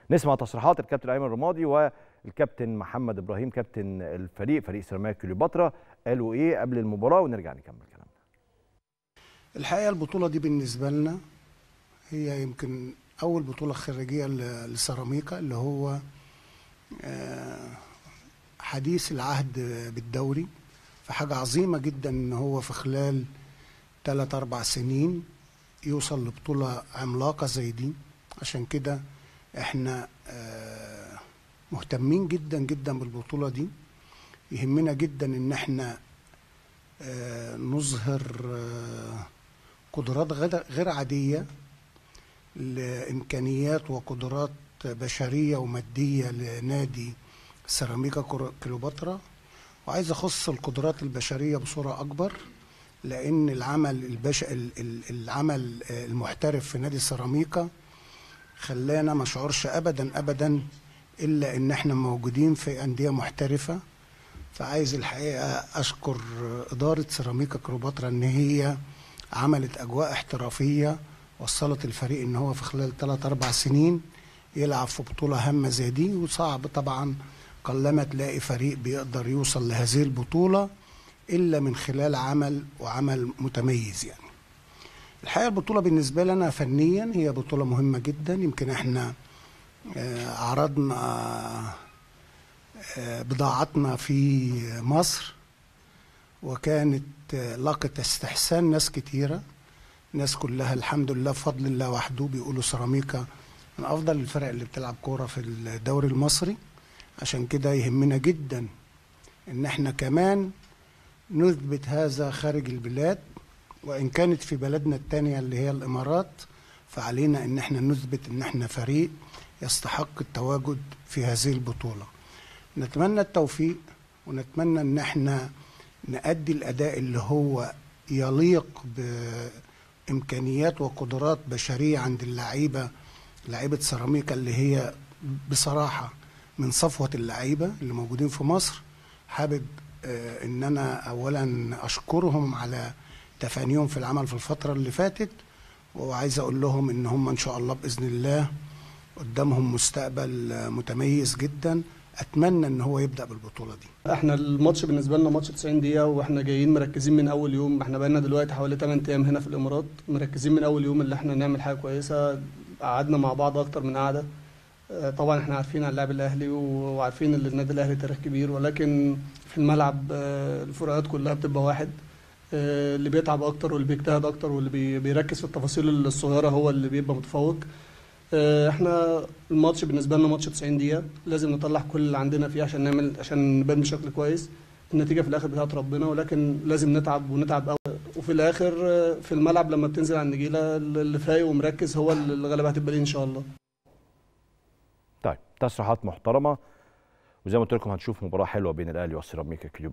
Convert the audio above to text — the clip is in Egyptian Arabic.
نسمع تصريحات الكابتن ايمن رمادي والكابتن محمد ابراهيم كابتن الفريق فريق سيراميكا كليوباترا قالوا ايه قبل المباراه ونرجع نكمل كلامنا الحقيقه البطوله دي بالنسبه لنا هي يمكن اول بطوله خارجيه لسيراميكا اللي هو حديث العهد بالدوري فحاجه عظيمه جدا ان هو في خلال 3 4 سنين يوصل لبطوله عملاقه زي دي عشان كده احنا مهتمين جدا جدا بالبطوله دي يهمنا جدا ان احنا نظهر قدرات غير عاديه لامكانيات وقدرات بشريه وماديه لنادي سيراميكا كليوباترا وعايز اخص القدرات البشريه بصوره اكبر لان العمل البش... العمل المحترف في نادي سيراميكا خلانا ما شعرش ابدا ابدا الا ان احنا موجودين في انديه محترفه فعايز الحقيقه اشكر اداره سيراميكا كليوباترا ان هي عملت اجواء احترافيه وصلت الفريق ان هو في خلال 3 4 سنين يلعب في بطوله هامه زي دي وصعب طبعا قلما تلاقي فريق بيقدر يوصل لهذه البطوله الا من خلال عمل وعمل متميز يعني الحقيقه البطوله بالنسبه لنا فنيا هي بطوله مهمه جدا يمكن احنا عرضنا بضاعتنا في مصر وكانت لقت استحسان ناس كتيره الناس كلها الحمد لله بفضل الله وحده بيقولوا سيراميكا من افضل الفرق اللي بتلعب كوره في الدوري المصري عشان كده يهمنا جدا ان احنا كمان نثبت هذا خارج البلاد وان كانت في بلدنا الثانيه اللي هي الامارات فعلينا ان احنا نثبت ان احنا فريق يستحق التواجد في هذه البطوله نتمنى التوفيق ونتمنى ان احنا نأدي الاداء اللي هو يليق بامكانيات وقدرات بشريه عند اللعيبه لعيبه سيراميكا اللي هي بصراحه من صفوه اللعيبه اللي موجودين في مصر حابب ان انا اولا اشكرهم على تفانيهم في العمل في الفتره اللي فاتت وعايز اقول لهم ان هم ان شاء الله باذن الله قدامهم مستقبل متميز جدا اتمنى ان هو يبدا بالبطوله دي احنا الماتش بالنسبه لنا ماتش 90 دقيقه واحنا جايين مركزين من اول يوم احنا بقالنا دلوقتي حوالي 8 ايام هنا في الامارات مركزين من اول يوم اللي احنا نعمل حاجه كويسه قعدنا مع بعض اكتر من قعده طبعا احنا عارفين عن اللاعب الاهلي وعارفين ان النادي الاهلي تاريخ كبير ولكن في الملعب الفروقات كلها بتبقى واحد اللي بيتعب اكتر واللي بيجتهد اكتر واللي بيركز في التفاصيل الصغيره هو اللي بيبقى متفوق احنا الماتش بالنسبه لنا ماتش 90 دقيقه لازم نطلع كل اللي عندنا فيه عشان نعمل عشان نبان بشكل كويس النتيجه في الاخر بتاعت ربنا ولكن لازم نتعب ونتعب قوي وفي الاخر في الملعب لما بتنزل على النجيله اللي فايق ومركز هو اللي الغلبه هتبقى ليه ان شاء الله طيب تصريحات محترمه وزي ما قلت لكم هنشوف مباراه حلوه بين الاهلي والسيراميكا كليوب